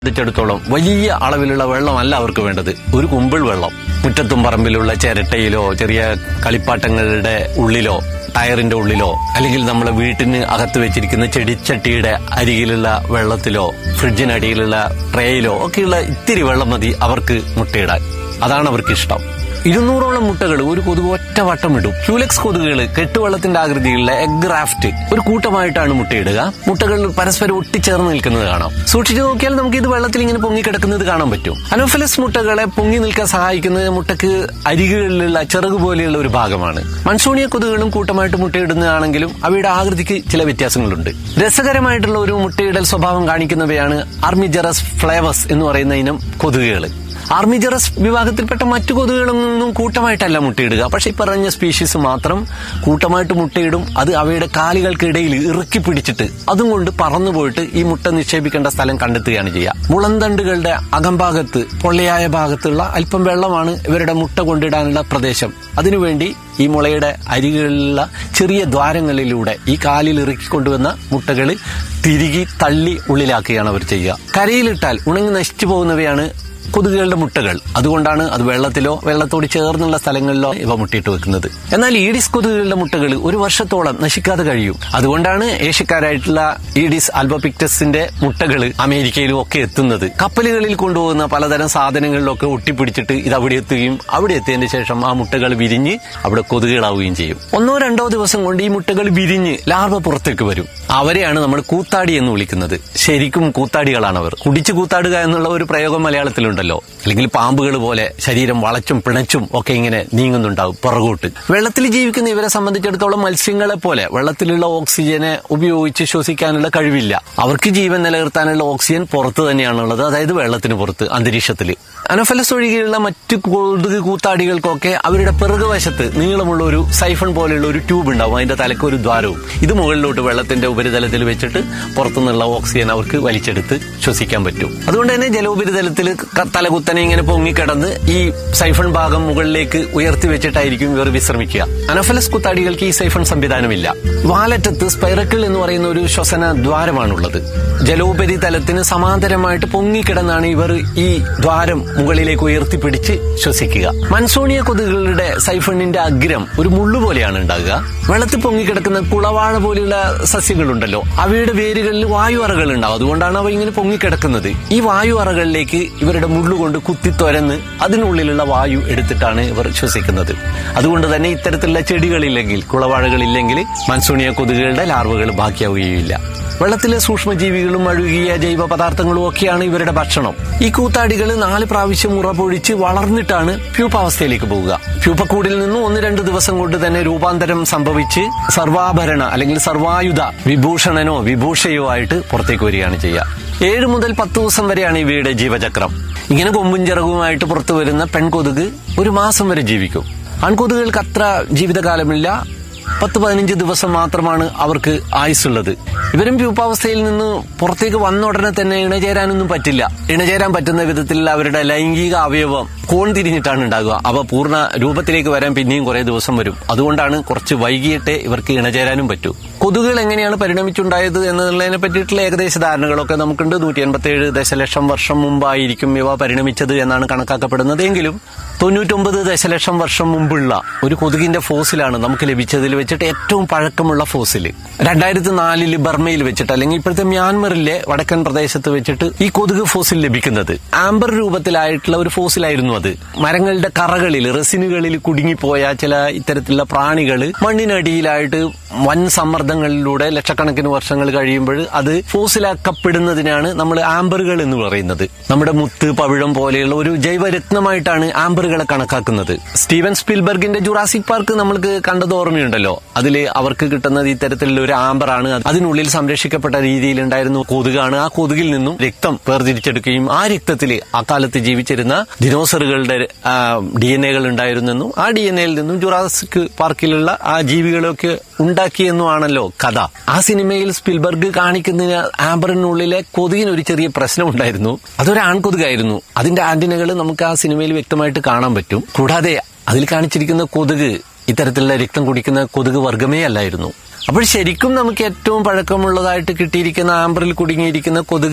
സംബന്ധിച്ചിടത്തോളം വലിയ അളവിലുള്ള വെള്ളമല്ല അവർക്ക് വേണ്ടത് ഒരു കുമ്പിൾ വെള്ളം മുറ്റത്തും പറമ്പിലുള്ള ചിരട്ടയിലോ ചെറിയ കളിപ്പാട്ടങ്ങളുടെ ഉള്ളിലോ ടയറിന്റെ ഉള്ളിലോ അല്ലെങ്കിൽ നമ്മളെ വീട്ടിന് അകത്ത് വെച്ചിരിക്കുന്ന ചെടിച്ചട്ടിയുടെ അരികിലുള്ള വെള്ളത്തിലോ ഫ്രിഡ്ജിനടിയിലുള്ള ട്രേയിലോ ഒക്കെയുള്ള ഇത്തിരി വെള്ളം മതി അവർക്ക് മുട്ടയിടാൻ അതാണ് അവർക്ക് ഇഷ്ടം ഇരുന്നൂറോളം മുട്ടകൾ ഒരു കൊതുക് ഒറ്റ വട്ടം ഇടും ക്യൂലെക്സ് കൊതുകുകൾ കെട്ടുവെള്ളത്തിന്റെ ആകൃതിയിലുള്ള എഗ് റാഫ്റ്റ് ഒരു കൂട്ടമായിട്ടാണ് മുട്ടയിടുക മുട്ടകൾ പരസ്പരം ഒട്ടിച്ചേർന്ന് നിൽക്കുന്നത് കാണാം സൂക്ഷിച്ചു നോക്കിയാൽ നമുക്ക് ഇത് വെള്ളത്തിൽ ഇങ്ങനെ പൊങ്ങിക്കിടക്കുന്നത് കാണാൻ പറ്റും അനോഫിലസ് മുട്ടകളെ പൊങ്ങി നിൽക്കാൻ സഹായിക്കുന്നത് മുട്ടക്ക് അരികുകളിലുള്ള ചിറക് പോലെയുള്ള ഒരു ഭാഗമാണ് മൺസൂണിയ കൊതുകുകളും കൂട്ടമായിട്ട് മുട്ടയിടുന്നതാണെങ്കിലും അവയുടെ ആകൃതിക്ക് ചില വ്യത്യാസങ്ങളുണ്ട് രസകരമായിട്ടുള്ള ഒരു മുട്ടയിടൽ സ്വഭാവം കാണിക്കുന്നവയാണ് ആർമിജറസ് ഫ്ലേവസ് എന്ന് പറയുന്ന ഇനം കൊതുകുകൾ ആർമിജറസ് വിഭാഗത്തിൽപ്പെട്ട മറ്റു കൊതുകുകളൊന്നും കൂട്ടമായിട്ടല്ല മുട്ടയിടുക പക്ഷെ ഈ പറഞ്ഞ സ്പീഷീസ് മാത്രം കൂട്ടമായിട്ട് മുട്ടയിടും അത് അവയുടെ കാലുകൾക്കിടയിൽ ഇറുക്കി പിടിച്ചിട്ട് അതും കൊണ്ട് പറന്നു പോയിട്ട് ഈ മുട്ട നിക്ഷേപിക്കേണ്ട സ്ഥലം കണ്ടെത്തുകയാണ് ചെയ്യുക മുളന്തണ്ടുകളുടെ അകംഭാഗത്ത് പൊള്ളയായ ഭാഗത്തുള്ള അല്പം വെള്ളമാണ് ഇവരുടെ മുട്ട കൊണ്ടിടാനുള്ള പ്രദേശം അതിനുവേണ്ടി ഈ മുളയുടെ അരികളിലുള്ള ചെറിയ ദ്വാരങ്ങളിലൂടെ ഈ കാലിൽ ഇറുക്കി കൊണ്ടുവന്ന മുട്ടകൾ തിരികി തള്ളി ഉള്ളിലാക്കുകയാണ് അവർ ചെയ്യുക കരയിലിട്ടാൽ ഉണങ്ങി നശിച്ചു പോകുന്നവയാണ് കൊതുകുകളുടെ മുട്ടകൾ അതുകൊണ്ടാണ് അത് വെള്ളത്തിലോ വെള്ളത്തോട് ചേർന്നുള്ള സ്ഥലങ്ങളിലോ ഇവ മുട്ടയിട്ട് വെക്കുന്നത് എന്നാൽ ഈഡിസ് കൊതുകുകളുടെ മുട്ടകൾ ഒരു വർഷത്തോളം നശിക്കാതെ കഴിയും അതുകൊണ്ടാണ് ഏഷ്യക്കാരായിട്ടുള്ള ഈഡിസ് ആൽബോപിക്ടസിന്റെ മുട്ടകൾ അമേരിക്കയിലും ഒക്കെ എത്തുന്നത് കപ്പലുകളിൽ കൊണ്ടുപോകുന്ന പലതരം സാധനങ്ങളിലൊക്കെ ഒട്ടിപ്പിടിച്ചിട്ട് ഇത് അവിടെ എത്തുകയും അവിടെ എത്തിയതിന് ശേഷം ആ മുട്ടകൾ വിരിഞ്ഞ് അവിടെ കൊതുകുകളാവുകയും ചെയ്യും ഒന്നോ രണ്ടോ ദിവസം കൊണ്ട് ഈ മുട്ടകൾ വിരിഞ്ഞ് ലാർവ പുറത്തേക്ക് വരും അവരെയാണ് നമ്മൾ കൂത്താടി എന്ന് വിളിക്കുന്നത് ശരിക്കും കൂത്താടികളാണ് അവർ കുടിച്ചു കൂത്താടുക എന്നുള്ള ഒരു പ്രയോഗം മലയാളത്തിലുണ്ടല്ലോ അല്ലെങ്കിൽ പാമ്പുകൾ പോലെ ശരീരം വളച്ചും പിണച്ചും ഒക്കെ ഇങ്ങനെ നീങ്ങുന്നുണ്ടാവും പുറകോട്ട് വെള്ളത്തിൽ ജീവിക്കുന്ന ഇവരെ സംബന്ധിച്ചിടത്തോളം മത്സ്യങ്ങളെ പോലെ വെള്ളത്തിലുള്ള ഓക്സിജനെ ഉപയോഗിച്ച് ശ്വസിക്കാനുള്ള കഴിവില്ല അവർക്ക് ജീവൻ നിലനിർത്താനുള്ള ഓക്സിജൻ പുറത്ത് തന്നെയാണുള്ളത് അതായത് വെള്ളത്തിന് പുറത്ത് അന്തരീക്ഷത്തിൽ അനഫലസ് ഒഴികെയുള്ള മറ്റു കൊതുക് കൂത്താടികൾക്കൊക്കെ അവരുടെ പിറകുവശത്ത് നീളമുള്ള ഒരു സൈഫൺ പോലെയുള്ള ഒരു ട്യൂബ് ഉണ്ടാവും അതിന്റെ തലക്ക് ഒരു ദ്വാരവും ഇത് മുകളിലോട്ട് വെള്ളത്തിന്റെ ഉപരിതലത്തിൽ വെച്ചിട്ട് പുറത്തുനിന്നുള്ള ഓക്സിജൻ അവർക്ക് വലിച്ചെടുത്ത് ശ്വസിക്കാൻ പറ്റും അതുകൊണ്ട് തന്നെ ജലോപരിതലത്തിൽ ക- തലകുത്തനെ ഇങ്ങനെ പൊങ്ങിക്കിടന്ന് ഈ സൈഫൺ ഭാഗം മുകളിലേക്ക് ഉയർത്തി വെച്ചിട്ടായിരിക്കും ഇവർ വിശ്രമിക്കുക അനഫലസ് കുത്താടികൾക്ക് ഈ സൈഫൺ സംവിധാനമില്ല വാലറ്റത്ത് സ്പൈറക്കിൾ എന്ന് പറയുന്ന ഒരു ശ്വസന ദ്വാരമാണുള്ളത് ജലോപരിതലത്തിന് സമാന്തരമായിട്ട് പൊങ്ങിക്കിടന്നാണ് ഇവർ ഈ ദ്വാരം മുകളിലേക്ക് ഉയർത്തിപ്പിടിച്ച് ശ്വസിക്കുക മൺസൂണിയ കൊതുകുകളുടെ സൈഫണിന്റെ അഗ്രം ഒരു മുള്ളു പോലെയാണ് ഉണ്ടാകുക വെള്ളത്തിൽ പൊങ്ങിക്കിടക്കുന്ന കുളവാഴ പോലെയുള്ള സസ്യങ്ങളുണ്ടല്ലോ അവയുടെ വേരുകളിൽ വായു അറകൾ ഉണ്ടാവും അതുകൊണ്ടാണ് അവ ഇങ്ങനെ പൊങ്ങിക്കിടക്കുന്നത് ഈ വായു അറകളിലേക്ക് ഇവരുടെ മുള്ളുകൊണ്ട് കുത്തി തുരന്ന് അതിനുള്ളിലുള്ള വായു എടുത്തിട്ടാണ് ഇവർ ശ്വസിക്കുന്നത് അതുകൊണ്ട് തന്നെ ഇത്തരത്തിലുള്ള ചെടികളില്ലെങ്കിൽ കുളവാഴകളില്ലെങ്കിൽ മൺസൂണിയ കൊതുകുകളുടെ ലാർവകൾ ബാക്കിയാവുകയില്ല വെള്ളത്തിലെ സൂക്ഷ്മജീവികളും അഴുകിയ ജൈവ പദാർത്ഥങ്ങളും ഒക്കെയാണ് ഇവരുടെ ഭക്ഷണം ഈ കൂത്താടികൾ നാല് പ്രാവശ്യം ഉറപൊഴിച്ച് വളർന്നിട്ടാണ് പ്യൂപ്പാവസ്ഥയിലേക്ക് പോവുക പ്യൂപ്പക്കൂടിൽ നിന്നും ഒന്ന് രണ്ട് ദിവസം കൊണ്ട് തന്നെ രൂപാന്തരം സംഭവിച്ച് സർവാഭരണ അല്ലെങ്കിൽ സർവായുധ വിഭൂഷണനോ വിഭൂഷയോ ആയിട്ട് പുറത്തേക്ക് വരികയാണ് ചെയ്യുക ഏഴ് മുതൽ പത്ത് ദിവസം വരെയാണ് ഇവയുടെ ജീവചക്രം ഇങ്ങനെ കൊമ്പും ചിറകുമായിട്ട് പുറത്തു വരുന്ന പെൺകൊതുക് ഒരു മാസം വരെ ജീവിക്കും ആൺകൊതുകുകൾക്ക് അത്ര ജീവിതകാലമില്ല പത്ത് പതിനഞ്ച് ദിവസം മാത്രമാണ് അവർക്ക് ആയുസ്സുള്ളത് ഇവരും പ്യൂപ്പാവസ്ഥയിൽ നിന്ന് പുറത്തേക്ക് വന്ന ഉടനെ തന്നെ ഇണചേരാനൊന്നും പറ്റില്ല ഇണചേരാൻ പറ്റുന്ന വിധത്തിൽ അവരുടെ ലൈംഗിക അവയവം കോൺ തിരിഞ്ഞിട്ടാണ് ഉണ്ടാകുക അവ പൂർണ്ണ രൂപത്തിലേക്ക് വരാൻ പിന്നെയും കുറെ ദിവസം വരും അതുകൊണ്ടാണ് കുറച്ച് വൈകിയിട്ടേ ഇവർക്ക് ഇണചേരാനും പറ്റൂ കൊതുകുകൾ എങ്ങനെയാണ് പരിണമിച്ചുണ്ടായത് എന്നതിനെ പറ്റിയിട്ടുള്ള ഏകദേശ ധാരണകളൊക്കെ നമുക്കുണ്ട് നൂറ്റി എൺപത്തി ഏഴ് ദശലക്ഷം വർഷം മുമ്പായിരിക്കും ഇവ പരിണമിച്ചത് എന്നാണ് കണക്കാക്കപ്പെടുന്നത് എങ്കിലും തൊണ്ണൂറ്റൊമ്പത് ദശലക്ഷം വർഷം മുമ്പുള്ള ഒരു കൊതുകിന്റെ ഫോസിലാണ് നമുക്ക് ലഭിച്ചതിൽ വെച്ചിട്ട് ഏറ്റവും പഴക്കമുള്ള ഫോസിൽ രണ്ടായിരത്തി നാലില് ബർമയിൽ വെച്ചിട്ട് അല്ലെങ്കിൽ ഇപ്പോഴത്തെ മ്യാൻമറിലെ വടക്കൻ പ്രദേശത്ത് വെച്ചിട്ട് ഈ കൊതുക് ഫോസിൽ ലഭിക്കുന്നത് ആംബർ രൂപത്തിലായിട്ടുള്ള ഒരു ഫോസിലായിരുന്നു അത് മരങ്ങളുടെ കറകളിൽ റെസിനുകളിൽ കുടുങ്ങിപ്പോയ ചില ഇത്തരത്തിലുള്ള പ്രാണികൾ മണ്ണിനടിയിലായിട്ട് വൻ സമ്മർദ്ദങ്ങളിലൂടെ ലക്ഷക്കണക്കിന് വർഷങ്ങൾ കഴിയുമ്പോൾ അത് ഫോസിലാക്കപ്പെടുന്നതിനാണ് നമ്മൾ ആംബറുകൾ എന്ന് പറയുന്നത് നമ്മുടെ മുത്ത് പവിഴം പോലെയുള്ള ഒരു ജൈവരത്നമായിട്ടാണ് ആംബറുകളെ കണക്കാക്കുന്നത് സ്റ്റീവൻ സ്പിൽബർഗിന്റെ ജുറാസിക് പാർക്ക് നമ്മൾക്ക് കണ്ടത് ഓർമ്മയുണ്ടല്ലോ അതിൽ അവർക്ക് കിട്ടുന്നത് ഇത്തരത്തിലുള്ള ഒരു ആംബറാണ് അതിനുള്ളിൽ സംരക്ഷിക്കപ്പെട്ട രീതിയിൽ ഉണ്ടായിരുന്ന കൊതുകാണ് ആ കൊതുകിൽ നിന്നും രക്തം വേർതിരിച്ചെടുക്കുകയും ആ രക്തത്തിൽ ആ കാലത്ത് ജീവിച്ചിരുന്ന ദിനോസറുകളുടെ ഡി എൻ എകൾ ഉണ്ടായിരുന്നെന്നും ആ ഡി എൻ എയിൽ നിന്നും ജുറാസിക് പാർക്കിലുള്ള ആ ജീവികളൊക്കെ ഉണ്ടാക്കിയെന്നുമാണല്ലോ കഥ ആ സിനിമയിൽ സ്പിൽബർഗ് കാണിക്കുന്നതിന് ആംബറിനുള്ളിലെ കൊതുകിന് ഒരു ചെറിയ പ്രശ്നം ഉണ്ടായിരുന്നു അതൊരു ആൺകൊതുകായിരുന്നു അതിന്റെ ആന്റിനകൾ നമുക്ക് ആ സിനിമയിൽ വ്യക്തമായിട്ട് കാണാൻ പറ്റും കൂടാതെ അതിൽ കാണിച്ചിരിക്കുന്ന കൊതുക് ഇത്തരത്തിലുള്ള രക്തം കുടിക്കുന്ന കൊതുക് വർഗമേ അല്ലായിരുന്നു അപ്പോൾ ശരിക്കും നമുക്ക് ഏറ്റവും പഴക്കമുള്ളതായിട്ട് കിട്ടിയിരിക്കുന്ന ആംബറിൽ കുടുങ്ങിയിരിക്കുന്ന കൊതുക്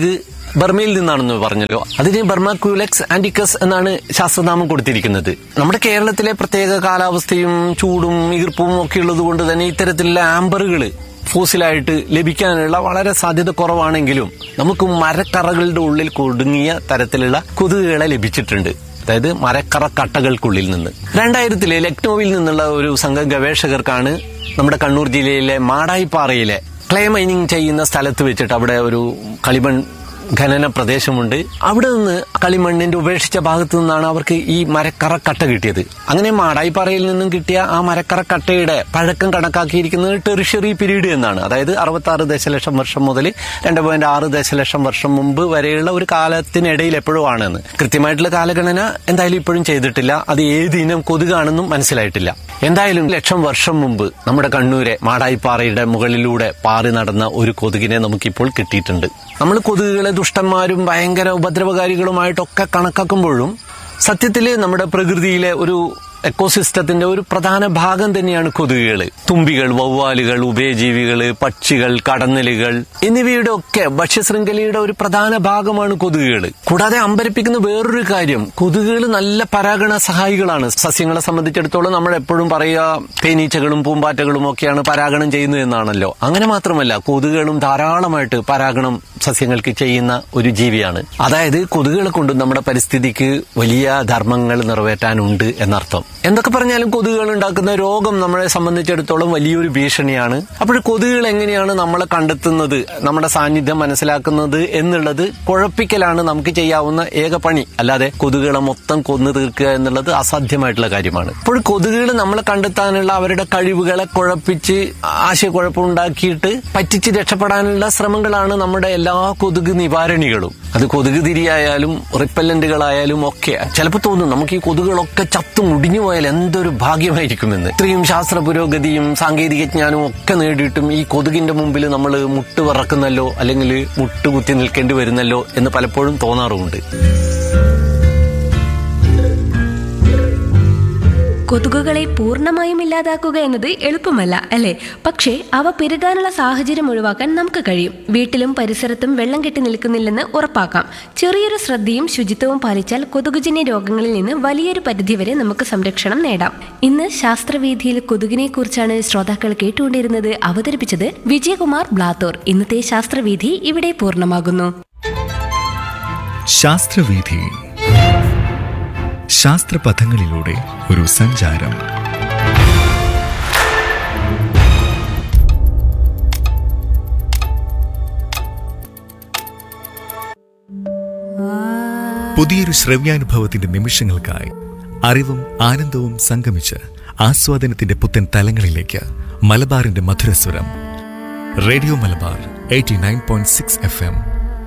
ബർമയിൽ നിന്നാണെന്ന് പറഞ്ഞല്ലോ അതിന് ബർമാക്യൂലെക്സ് ആന്റിക്കസ് എന്നാണ് ശാസ്ത്രനാമം കൊടുത്തിരിക്കുന്നത് നമ്മുടെ കേരളത്തിലെ പ്രത്യേക കാലാവസ്ഥയും ചൂടും ഈർപ്പവും ഒക്കെ ഉള്ളത് കൊണ്ട് തന്നെ ഇത്തരത്തിലുള്ള ആംബറുകൾ ഫോസിലായിട്ട് ലഭിക്കാനുള്ള വളരെ സാധ്യത കുറവാണെങ്കിലും നമുക്ക് മരക്കറകളുടെ ഉള്ളിൽ കുടുങ്ങിയ തരത്തിലുള്ള കൊതുകുകളെ ലഭിച്ചിട്ടുണ്ട് അതായത് മരക്കറ കട്ടകൾക്കുള്ളിൽ നിന്ന് രണ്ടായിരത്തിലെ ലക്നൌവിൽ നിന്നുള്ള ഒരു സംഘം ഗവേഷകർക്കാണ് നമ്മുടെ കണ്ണൂർ ജില്ലയിലെ മാടായിപ്പാറയിലെ ക്ലേ മൈനിങ് ചെയ്യുന്ന സ്ഥലത്ത് വെച്ചിട്ട് അവിടെ ഒരു കളിമൺ ഖനന പ്രദേശമുണ്ട് അവിടെ നിന്ന് കളിമണ്ണിന്റെ ഉപേക്ഷിച്ച ഭാഗത്തു നിന്നാണ് അവർക്ക് ഈ മരക്കറക്കട്ട കിട്ടിയത് അങ്ങനെ മാടായിപ്പാറയിൽ നിന്നും കിട്ടിയ ആ മരക്കറക്കട്ടയുടെ പഴക്കം കണക്കാക്കിയിരിക്കുന്നത് ടെറിഷറി പീരീഡ് എന്നാണ് അതായത് അറുപത്തി ആറ് ദശലക്ഷം വർഷം മുതൽ രണ്ട് പോയിന്റ് ആറ് ദശലക്ഷം വർഷം മുമ്പ് വരെയുള്ള ഒരു കാലത്തിനിടയിൽ എപ്പോഴും ആണെന്ന് കൃത്യമായിട്ടുള്ള കാലഗണന എന്തായാലും ഇപ്പോഴും ചെയ്തിട്ടില്ല അത് ഏത് ഇനം കൊതുകാണെന്നും മനസ്സിലായിട്ടില്ല എന്തായാലും ലക്ഷം വർഷം മുമ്പ് നമ്മുടെ കണ്ണൂരെ മാടായിപ്പാറയുടെ മുകളിലൂടെ പാറി നടന്ന ഒരു കൊതുകിനെ നമുക്കിപ്പോൾ കിട്ടിയിട്ടുണ്ട് നമ്മൾ കൊതുകുകളെ ദുഷ്ടന്മാരും ഭയങ്കര ഉപദ്രവകാരികളുമായിട്ടൊക്കെ കണക്കാക്കുമ്പോഴും സത്യത്തില് നമ്മുടെ പ്രകൃതിയിലെ ഒരു എക്കോസിസ്റ്റത്തിന്റെ ഒരു പ്രധാന ഭാഗം തന്നെയാണ് കൊതുകുകൾ തുമ്പികൾ വവ്വാലുകൾ ഉഭയജീവികൾ പക്ഷികൾ കടന്നലുകൾ എന്നിവയുടെ ഒക്കെ ഭക്ഷ്യശൃംഖലയുടെ ഒരു പ്രധാന ഭാഗമാണ് കൊതുകുകൾ കൂടാതെ അമ്പരപ്പിക്കുന്ന വേറൊരു കാര്യം കൊതുകുകൾ നല്ല പരാഗണ സഹായികളാണ് സസ്യങ്ങളെ സംബന്ധിച്ചിടത്തോളം നമ്മൾ എപ്പോഴും പറയുക തേനീച്ചകളും പൂമ്പാറ്റകളും ഒക്കെയാണ് പരാഗണം ചെയ്യുന്നത് എന്നാണല്ലോ അങ്ങനെ മാത്രമല്ല കൊതുകുകളും ധാരാളമായിട്ട് പരാഗണം സസ്യങ്ങൾക്ക് ചെയ്യുന്ന ഒരു ജീവിയാണ് അതായത് കൊതുകുകളെ കൊണ്ട് നമ്മുടെ പരിസ്ഥിതിക്ക് വലിയ ധർമ്മങ്ങൾ നിറവേറ്റാനുണ്ട് എന്നർത്ഥം എന്തൊക്കെ പറഞ്ഞാലും കൊതുകുകൾ ഉണ്ടാക്കുന്ന രോഗം നമ്മളെ സംബന്ധിച്ചിടത്തോളം വലിയൊരു ഭീഷണിയാണ് അപ്പോൾ കൊതുകുകൾ എങ്ങനെയാണ് നമ്മളെ കണ്ടെത്തുന്നത് നമ്മുടെ സാന്നിധ്യം മനസ്സിലാക്കുന്നത് എന്നുള്ളത് കുഴപ്പിക്കലാണ് നമുക്ക് ചെയ്യാവുന്ന ഏക പണി അല്ലാതെ കൊതുകുകളെ മൊത്തം കൊന്നു തീർക്കുക എന്നുള്ളത് അസാധ്യമായിട്ടുള്ള കാര്യമാണ് അപ്പോൾ കൊതുകുകൾ നമ്മളെ കണ്ടെത്താനുള്ള അവരുടെ കഴിവുകളെ കുഴപ്പിച്ച് ആശയക്കുഴപ്പമുണ്ടാക്കിയിട്ട് പറ്റിച്ച് രക്ഷപ്പെടാനുള്ള ശ്രമങ്ങളാണ് നമ്മുടെ എല്ലാ കൊതുക് നിവാരണികളും അത് കൊതുക് തിരിയായാലും റിപ്പല്ലന്റുകളായാലും ഒക്കെ ചിലപ്പോൾ തോന്നും നമുക്ക് ഈ കൊതുകുകളൊക്കെ ചത്തു മുടിഞ്ഞു പോയാൽ എന്തൊരു ഭാഗ്യമായിരിക്കുമെന്ന് ഇത്രയും ശാസ്ത്ര പുരോഗതിയും സാങ്കേതിക ജ്ഞാനവും ഒക്കെ നേടിയിട്ടും ഈ കൊതുകിന്റെ മുമ്പിൽ നമ്മൾ മുട്ട് വിറക്കുന്നല്ലോ അല്ലെങ്കിൽ മുട്ടുകുത്തി നിൽക്കേണ്ടി വരുന്നല്ലോ എന്ന് പലപ്പോഴും തോന്നാറുമുണ്ട് കൊതുകുകളെ പൂർണ്ണമായും ഇല്ലാതാക്കുക എന്നത് എളുപ്പമല്ല അല്ലേ പക്ഷേ അവ പെരുകാനുള്ള സാഹചര്യം ഒഴിവാക്കാൻ നമുക്ക് കഴിയും വീട്ടിലും പരിസരത്തും വെള്ളം കെട്ടി നിൽക്കുന്നില്ലെന്ന് ഉറപ്പാക്കാം ചെറിയൊരു ശ്രദ്ധയും ശുചിത്വവും പാലിച്ചാൽ കൊതുകുജന്യ രോഗങ്ങളിൽ നിന്ന് വലിയൊരു പരിധിവരെ നമുക്ക് സംരക്ഷണം നേടാം ഇന്ന് ശാസ്ത്രവേദിയിൽ കൊതുകിനെ കുറിച്ചാണ് ശ്രോതാക്കൾ കേട്ടുകൊണ്ടിരുന്നത് അവതരിപ്പിച്ചത് വിജയകുമാർ ബ്ലാത്തൂർ ഇന്നത്തെ ശാസ്ത്രവേദി ഇവിടെ പൂർണ്ണമാകുന്നു ശാസ്ത്രവീഥി ശാസ്ത്രപഥങ്ങളിലൂടെ ഒരു സഞ്ചാരം പുതിയൊരു ശ്രവ്യാനുഭവത്തിന്റെ നിമിഷങ്ങൾക്കായി അറിവും ആനന്ദവും സംഗമിച്ച് ആസ്വാദനത്തിന്റെ പുത്തൻ തലങ്ങളിലേക്ക് മലബാറിന്റെ മധുരസ്വരം radio Malabar eighty nine point six F M